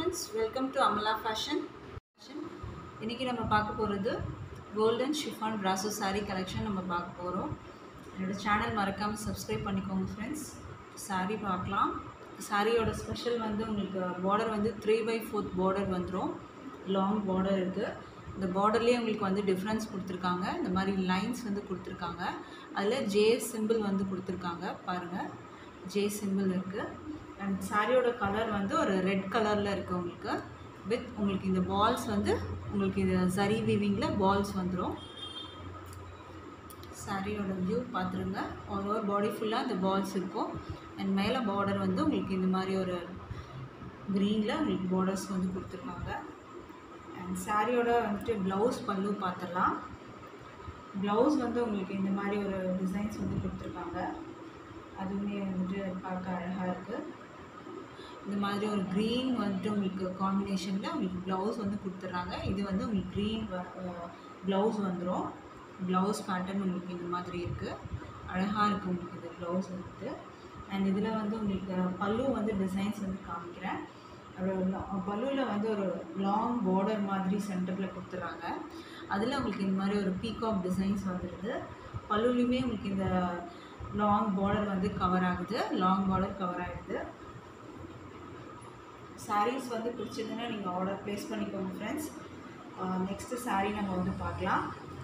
friends welcome to Amala fashion இன்றைக்கி நம்ம பார்க்க போகிறது கோல்டன் ஷிஃபான் பிராசோ saree கலெக்ஷன் நம்ம பார்க்க போகிறோம் என்னோட சேனல் மறக்காமல் சப்ஸ்கிரைப் பண்ணிக்கோங்க ஃப்ரெண்ட்ஸ் saree பார்க்கலாம் சாரியோட ஸ்பெஷல் வந்து உங்களுக்கு பார்டர் வந்து த்ரீ பை ஃபோர்த் பார்டர் வந்துடும் லாங் பார்டர் இருக்குது இந்த பார்டர்லேயே உங்களுக்கு வந்து டிஃப்ரென்ஸ் கொடுத்துருக்காங்க இந்த மாதிரி லைன்ஸ் வந்து கொடுத்துருக்காங்க அதில் ஜே சிம்பிள் வந்து கொடுத்துருக்காங்க பாருங்கள் ஜே சிம்பிள் இருக்குது அண்ட் சாரியோட கலர் வந்து ஒரு ரெட் கலரில் இருக்குது உங்களுக்கு வித் உங்களுக்கு இந்த பால்ஸ் வந்து உங்களுக்கு இது சரி வீவிங்கில் பால்ஸ் வந்துடும் சாரியோட வியூ பார்த்துருங்க ஆல் ஓவர் பாடி ஃபுல்லாக இந்த பால்ஸ் இருக்கும் அண்ட் மேலே பார்டர் வந்து உங்களுக்கு இந்த மாதிரி ஒரு க்ரீனில் உங்களுக்கு பார்டர்ஸ் வந்து கொடுத்துருக்காங்க அண்ட் சாரியோட வந்துட்டு ப்ளவுஸ் பல்லு பார்த்துடலாம் ப்ளவுஸ் வந்து உங்களுக்கு இந்த மாதிரி ஒரு டிசைன்ஸ் வந்து கொடுத்துருக்காங்க அதுவுமே வந்துட்டு பார்க்க அழகாக இருக்குது இந்த மாதிரி ஒரு க்ரீன் வந்துட்டு உங்களுக்கு காம்பினேஷனில் உங்களுக்கு ப்ளவுஸ் வந்து கொடுத்துட்றாங்க இது வந்து உங்களுக்கு க்ரீன் ப்ளவுஸ் வந்துடும் ப்ளவுஸ் பேட்டர்ன் உங்களுக்கு இந்த மாதிரி இருக்குது அழகாக இருக்குது உங்களுக்கு இந்த ப்ளவுஸ் வந்துட்டு அண்ட் இதில் வந்து உங்களுக்கு பல்லு வந்து டிசைன்ஸ் வந்து காமிக்கிறேன் பல்லுவில் வந்து ஒரு லாங் பார்டர் மாதிரி சென்டரில் கொடுத்துட்றாங்க அதில் உங்களுக்கு இந்த மாதிரி ஒரு பீகாக் டிசைன்ஸ் வந்துடுது பல்லுலையுமே உங்களுக்கு இந்த லாங் பார்டர் வந்து கவர் ஆகுது லாங் பார்டர் கவர் ஆகிடுது சாரீஸ் வந்து பிடிச்சதுன்னா நீங்கள் ஆர்டர் ப்ளேஸ் பண்ணிக்கோங்க ஃப்ரெண்ட்ஸ் நெக்ஸ்ட்டு சாரீ நம்ம வந்து பார்க்கலாம்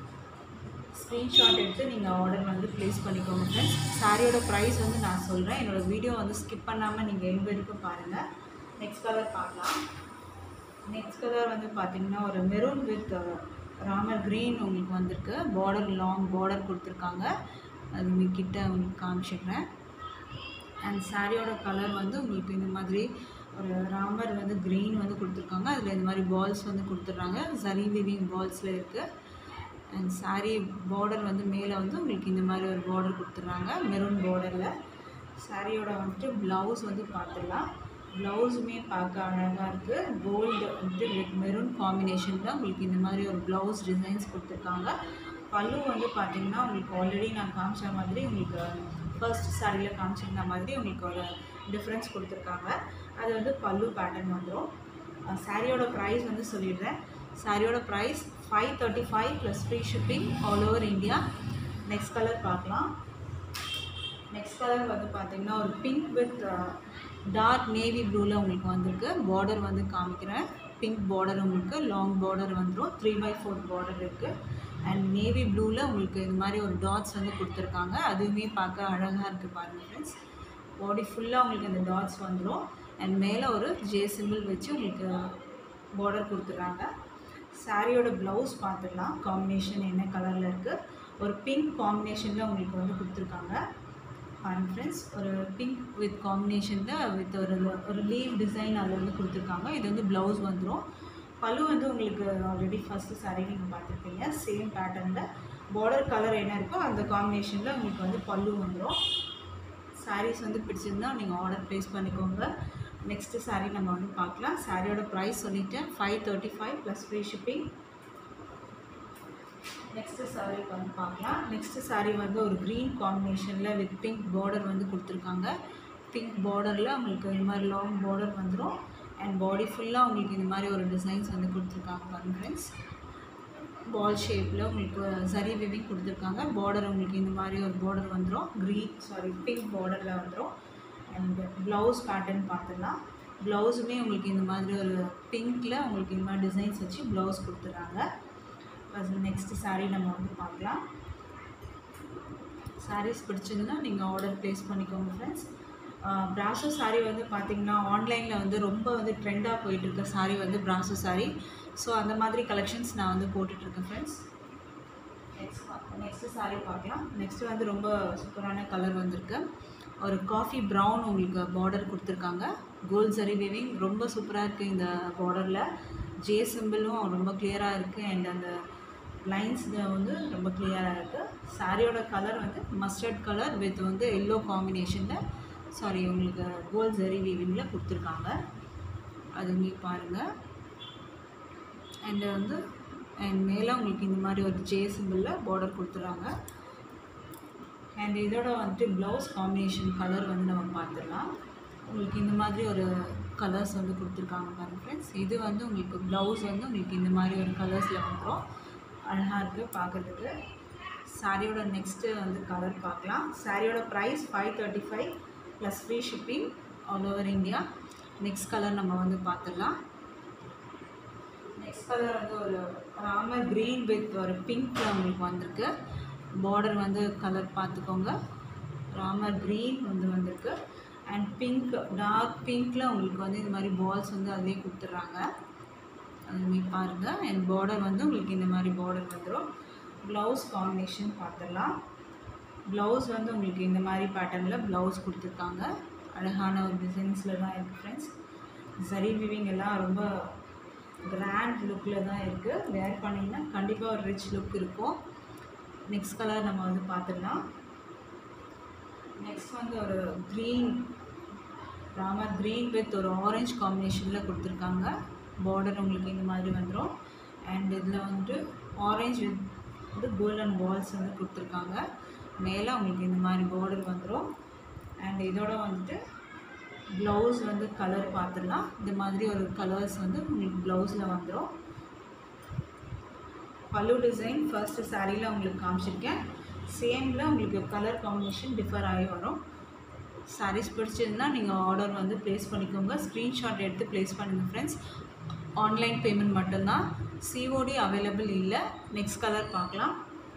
ஸ்க்ரீன்ஷாட் எடுத்து நீங்கள் ஆர்டர் வந்து ப்ளேஸ் பண்ணிக்கோங்க ஃப்ரெண்ட்ஸ் சாரியோட ப்ரைஸ் வந்து நான் சொல்கிறேன் என்னோடய வீடியோ வந்து ஸ்கிப் பண்ணாமல் நீங்கள் எண்ட் வரைக்கும் பாருங்கள் நெக்ஸ்ட் கலர் பார்க்கலாம் நெக்ஸ்ட் கலர் வந்து பார்த்திங்கன்னா ஒரு மெரூன் வித் ராமர் க்ரீன் உங்களுக்கு வந்திருக்கு பார்டர் லாங் பார்டர் கொடுத்துருக்காங்க அது உங்களுக்கு கிட்ட உங்களுக்கு காமிச்சிடுறேன் அண்ட் சாரியோட கலர் வந்து உங்களுக்கு இந்த மாதிரி ஒரு ராமர் வந்து க்ரீன் வந்து கொடுத்துருக்காங்க அதில் இந்த மாதிரி பால்ஸ் வந்து கொடுத்துட்றாங்க சரி விவிங் பால்ஸில் இருக்குது அண்ட் சாரீ பார்டர் வந்து மேலே வந்து உங்களுக்கு இந்த மாதிரி ஒரு பார்டர் கொடுத்துட்றாங்க மெரூன் பார்டரில் சாரியோட வந்துட்டு ப்ளவுஸ் வந்து பார்த்துடலாம் ப்ளவுஸுமே பார்க்க அழகாக இருக்குது கோல்டு வந்துட்டு வித் மெரூன் காம்பினேஷனில் உங்களுக்கு இந்த மாதிரி ஒரு ப்ளவுஸ் டிசைன்ஸ் கொடுத்துருக்காங்க பல்லு வந்து பார்த்திங்கன்னா உங்களுக்கு ஆல்ரெடி நான் காமிச்ச மாதிரி உங்களுக்கு ஃபர்ஸ்ட் சாரியில் காமிச்சிருந்த மாதிரி உங்களுக்கு ஒரு டிஃப்ரென்ஸ் கொடுத்துருக்காங்க அது வந்து பல்லு பேட்டர்ன் வந்துடும் சாரியோட ப்ரைஸ் வந்து சொல்லிடுறேன் சாரியோட price five thirty five plus free shipping all over India next colour பார்க்கலாம் நெக்ஸ்ட் கலர் வந்து பார்த்திங்கன்னா ஒரு பிங்க் வித் டார்க் நேவி ப்ளூவில் உங்களுக்கு வந்திருக்கு பார்டர் வந்து காமிக்கிறேன் பிங்க் பார்டர் உங்களுக்கு லாங் பார்டர் வந்துடும் த்ரீ பை ஃபோர்த் பார்டர் இருக்குது அண்ட் நேவி ப்ளூவில் உங்களுக்கு இந்த மாதிரி ஒரு டாட்ஸ் வந்து கொடுத்துருக்காங்க அதுவுமே பார்க்க அழகாக இருக்குது பாருங்கள் ஃப்ரெண்ட்ஸ் பாடி ஃபுல்லாக உங்களுக்கு அந்த டாட்ஸ் வந்துடும் அண்ட் மேலே ஒரு ஜே சிம்பிள் வச்சு உங்களுக்கு பார்டர் கொடுத்துட்றாங்க சாரியோட ப்ளவுஸ் பார்த்துடலாம் காம்பினேஷன் என்ன கலரில் இருக்குது ஒரு பிங்க் காம்பினேஷனில் உங்களுக்கு வந்து கொடுத்துருக்காங்க பாருங்க ஃப்ரெண்ட்ஸ் ஒரு பிங்க் வித் காம்பினேஷனில் வித் ஒரு ஒரு லீவ் டிசைன் அதில் வந்து கொடுத்துருக்காங்க இது வந்து ப்ளவுஸ் வந்துடும் பல்லு வந்து உங்களுக்கு ஆல்ரெடி ஃபஸ்ட்டு சாரீ நீங்கள் பார்த்துருப்பீங்க சேம் பேட்டர்னில் பார்டர் கலர் என்ன இருக்கோ அந்த காம்பினேஷனில் உங்களுக்கு வந்து பல்லு வந்துடும் சாரீஸ் வந்து பிடிச்சிருந்தா நீங்கள் ஆர்டர் ப்ளேஸ் பண்ணிக்கோங்க நெக்ஸ்ட்டு சாரீ நம்ம வந்து பார்க்கலாம் சாரியோட ப்ரைஸ் சொல்லிவிட்டேன் five thirty five plus free shipping next sari வந்து பார்க்கலாம் நெக்ஸ்ட்டு சாரீ வந்து ஒரு க்ரீன் காம்பினேஷனில் வித் பிங்க் பார்டர் வந்து கொடுத்துருக்காங்க பிங்க் பார்டரில் உங்களுக்கு இந்த மாதிரி லாங் பார்டர் வந்துடும் அண்ட் பாடி ஃபுல்லாக உங்களுக்கு இந்த மாதிரி ஒரு டிசைன்ஸ் வந்து கொடுத்துருக்காங்க பாருங்க ஃப்ரெண்ட்ஸ் பால் ஷேப்பில் உங்களுக்கு சரி விவிங் கொடுத்துருக்காங்க பார்டர் உங்களுக்கு இந்த மாதிரி ஒரு பார்டர் வந்துடும் க்ரீன் சாரி பிங்க் பார்டரில் வந்துடும் அண்ட் ப்ளவுஸ் பேட்டர்ன் பார்த்துடலாம் ப்ளவுஸுமே உங்களுக்கு இந்த மாதிரி ஒரு பிங்க்கில் உங்களுக்கு இந்த மாதிரி டிசைன்ஸ் வச்சு ப்ளவுஸ் கொடுத்துட்றாங்க அது நெக்ஸ்ட்டு சாரீ நம்ம வந்து பார்க்கலாம் சாரீஸ் பிடிச்சதுன்னா நீங்கள் ஆர்டர் ப்ளேஸ் பண்ணிக்கோங்க ஃப்ரெண்ட்ஸ் ப்ராசோ சாரீ வந்து பார்த்திங்கன்னா ஆன்லைனில் வந்து ரொம்ப வந்து ட்ரெண்டாக போயிட்டுருக்க சாரீ வந்து ப்ராசோ சாரீ ஸோ அந்த மாதிரி கலெக்ஷன்ஸ் நான் வந்து போட்டுட்ருக்கேன் ஃப்ரெண்ட்ஸ் நெக்ஸ்ட் நெக்ஸ்ட்டு சாரீ பார்க்கலாம் நெக்ஸ்ட்டு வந்து ரொம்ப சூப்பரான கலர் வந்திருக்கு ஒரு காஃபி ப்ரௌன் உங்களுக்கு பார்டர் கொடுத்துருக்காங்க கோல்ட் சரி வீவிங் ரொம்ப சூப்பராக இருக்குது இந்த பார்டரில் ஜே சிம்பிளும் ரொம்ப கிளியராக இருக்குது அண்ட் அந்த லைன்ஸ் வந்து ரொம்ப கிளியராக இருக்குது சாரியோட கலர் வந்து மஸ்டர்ட் கலர் வித் வந்து எல்லோ காம்பினேஷனில் சாரி உங்களுக்கு கோல்ட் ஜரி வீவிங்கில் கொடுத்துருக்காங்க அது உங்களுக்கு பாருங்கள் அண்டு வந்து அண்ட் மேலே உங்களுக்கு இந்த மாதிரி ஒரு ஜே சிம்பிளில் பார்டர் கொடுத்துறாங்க அண்ட் இதோட வந்துட்டு ப்ளவுஸ் காம்பினேஷன் கலர் வந்து நம்ம பார்த்துடலாம் உங்களுக்கு இந்த மாதிரி ஒரு கலர்ஸ் வந்து கொடுத்துருக்காங்க பாருங்க ஃப்ரெண்ட்ஸ் இது வந்து உங்களுக்கு ப்ளவுஸ் வந்து உங்களுக்கு இந்த மாதிரி ஒரு கலர்ஸில் வந்துடும் அழகாக இருக்குது பார்க்குறதுக்கு சாரியோட நெக்ஸ்ட்டு வந்து கலர் பார்க்கலாம் சாரியோட price five thirty five plus free shipping all over India next colour நம்ம வந்து பார்த்துடலாம் நெக்ஸ்ட் கலர் வந்து ஒரு ராமர் க்ரீன் வித் ஒரு பிங்க் உங்களுக்கு வந்திருக்கு பார்டர் வந்து கலர் பார்த்துக்கோங்க ராமர் க்ரீன் வந்து வந்திருக்கு அண்ட் பிங்க் டார்க் பிங்க்கில் உங்களுக்கு வந்து இந்த மாதிரி பால்ஸ் வந்து அதிலே கொடுத்துட்றாங்க அதுமாரி பாருங்கள் அண்ட் பார்டர் வந்து உங்களுக்கு இந்த மாதிரி பார்டர் வந்துடும் ப்ளவுஸ் காம்பினேஷன் பார்த்துடலாம் ப்ளவுஸ் வந்து உங்களுக்கு இந்த மாதிரி பேட்டர்னில் ப்ளவுஸ் கொடுத்துருக்காங்க அழகான ஒரு டிசைன்ஸில் தான் இருக்குது ஃப்ரெண்ட்ஸ் சரி விவிங் எல்லாம் ரொம்ப கிராண்ட் லுக்கில் தான் இருக்குது வேர் பண்ணிங்கன்னா கண்டிப்பாக ஒரு ரிச் லுக் இருக்கும் நெக்ஸ்ட் கலர் நம்ம வந்து பார்த்துடலாம் நெக்ஸ்ட் வந்து ஒரு க்ரீன் ராமர் க்ரீன் வித் ஒரு ஆரஞ்ச் காம்பினேஷனில் கொடுத்துருக்காங்க பார்டர் உங்களுக்கு இந்த மாதிரி வந்துடும் அண்ட் இதில் வந்துட்டு ஆரஞ்ச் வித் வந்து கோல்டன் பால்ஸ் வந்து கொடுத்துருக்காங்க மேலே உங்களுக்கு இந்த மாதிரி பார்டர் வந்துடும் அண்ட் இதோட வந்துட்டு ப்ளவுஸ் வந்து கலர் பார்த்துடலாம் இந்த மாதிரி ஒரு கலர்ஸ் வந்து உங்களுக்கு ப்ளவுஸில் வந்துடும் பல்லு டிசைன் ஃபர்ஸ்ட்டு சாரியில் உங்களுக்கு காமிச்சிருக்கேன் சேமில் உங்களுக்கு கலர் காம்பினேஷன் டிஃபர் ஆகி வரும் சாரீஸ் பிடிச்சிருந்தா நீங்கள் ஆர்டர் வந்து ப்ளேஸ் பண்ணிக்கோங்க ஸ்க்ரீன்ஷாட் எடுத்து ப்ளேஸ் பண்ணுங்கள் ஃப்ரெண்ட்ஸ் ஆன்லைன் பேமெண்ட் மட்டும்தான் சிஓடி அவைலபிள் இல்லை நெக்ஸ்ட் கலர் பார்க்கலாம்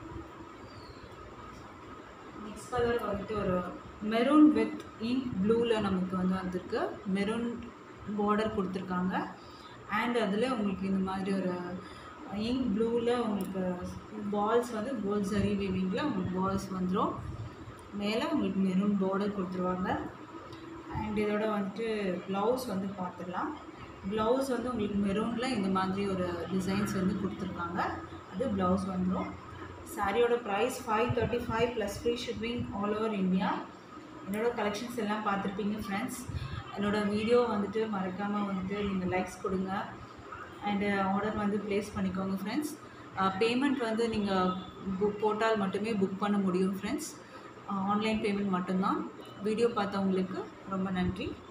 நெக்ஸ்ட் கலர் வந்துட்டு ஒரு மெரூன் வித் இங்க் ப்ளூவில் நமக்கு வந்து வந்திருக்கு மெரூன் பார்டர் கொடுத்துருக்காங்க அண்ட் அதில் உங்களுக்கு இந்த மாதிரி ஒரு இங்க் ப்ளூவில் உங்களுக்கு பால்ஸ் வந்து கோல் சரி வீவிங்கில் உங்களுக்கு பால்ஸ் வந்துடும் மேலே உங்களுக்கு மெரூன் பார்டர் கொடுத்துருவாங்க அண்ட் இதோட வந்துட்டு ப்ளவுஸ் வந்து பார்த்துடலாம் ப்ளவுஸ் வந்து உங்களுக்கு மெரூனில் இந்த மாதிரி ஒரு டிசைன்ஸ் வந்து கொடுத்துருக்காங்க அது ப்ளவுஸ் வந்துடும் சாரியோட price five thirty five plus free shipping all over India என்னோடய கலெக்ஷன்ஸ் எல்லாம் பார்த்துருப்பீங்க ஃப்ரெண்ட்ஸ் என்னோடய வீடியோ வந்துட்டு மறக்காமல் வந்துட்டு நீங்கள் லைக்ஸ் கொடுங்க அண்டு ஆர்டர் வந்து ப்ளேஸ் பண்ணிக்கோங்க ஃப்ரெண்ட்ஸ் பேமெண்ட் வந்து நீங்கள் புக் போட்டால் மட்டுமே புக் பண்ண முடியும் ஃப்ரெண்ட்ஸ் ஆன்லைன் பேமெண்ட் மட்டும்தான் வீடியோ பார்த்தவங்களுக்கு ரொம்ப நன்றி